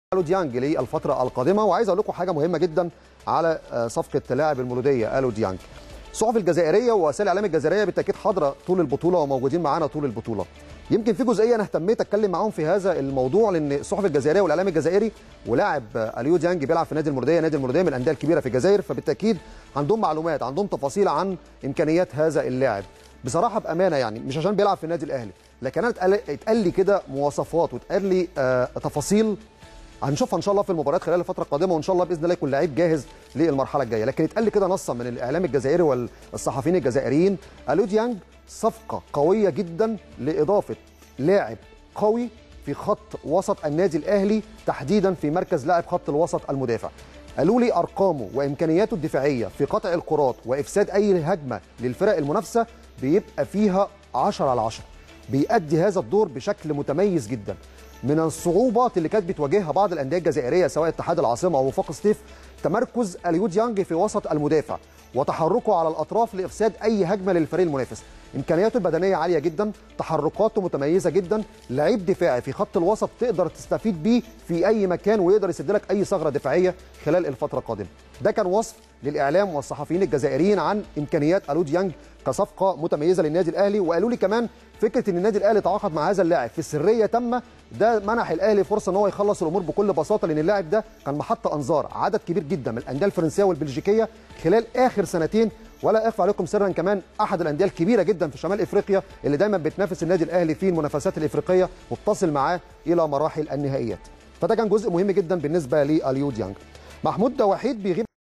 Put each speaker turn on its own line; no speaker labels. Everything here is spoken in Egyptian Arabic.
الو ديانج للفتره القادمه وعايز اقول لكم حاجه مهمه جدا على صفقه لاعب المولوديه الو ديانج الصحف الجزائريه ووسائل الاعلام الجزائريه بالتاكيد حاضره طول البطوله وموجودين معانا طول البطوله يمكن في جزئيه انا اهتميت اتكلم معاهم في هذا الموضوع لان الصحف الجزائريه والاعلام الجزائري ولاعب اليو ديانج بيلعب في نادي المولوديه نادي المولوديه من الانديه الكبيره في الجزائر فبالتاكيد عندهم معلومات عندهم تفاصيل عن امكانيات هذا اللاعب بصراحه بامانه يعني مش عشان بيلعب في النادي الاهلي لكن انا اتقال لي كده مواصفات واتقال لي آه تفاصيل هنشوفها ان شاء الله في المباريات خلال الفتره القادمه وان شاء الله باذن الله يكون لعيب جاهز للمرحله الجايه لكن اتقال لي كده نصا من الاعلام الجزائري والصحفيين الجزائريين الو ديانج صفقه قويه جدا لاضافه لاعب قوي في خط وسط النادي الاهلي تحديدا في مركز لاعب خط الوسط المدافع قالوا لي ارقامه وامكانياته الدفاعيه في قطع الكرات وافساد اي هجمه للفرق المنافسه بيبقى فيها 10 على 10 بيأدي هذا الدور بشكل متميز جدا من الصعوبات اللي كانت بتواجهها بعض الانديه الجزائريه سواء اتحاد العاصمه او وفاق سطيف تمركز اليود يانج في وسط المدافع وتحركه على الاطراف لافساد اي هجمه للفريق المنافس امكانياته البدنيه عاليه جدا تحركاته متميزه جدا لعيب دفاعي في خط الوسط تقدر تستفيد بيه في اي مكان ويقدر يسد لك اي ثغره دفاعيه خلال الفتره القادمه ده كان وصف للاعلام والصحفيين الجزائريين عن امكانيات الود يانج كصفقه متميزه للنادي الاهلي وقالوا لي كمان فكره ان النادي الاهلي تعاقد مع هذا اللاعب في سريه تامه ده منح الاهلي فرصه ان هو يخلص الامور بكل بساطه لان اللاعب ده كان محط انظار عدد كبير جدا من الانديه الفرنسيه والبلجيكيه خلال اخر سنتين ولا اخفى عليكم سرا كمان احد الانديه الكبيره جدا في شمال افريقيا اللي دايما بتنافس النادي الاهلي في المنافسات الافريقيه وبتصل معاه الى مراحل النهائيات فده كان جزء مهم جدا بالنسبه لاليو ديانج محمود وحيد بيغيب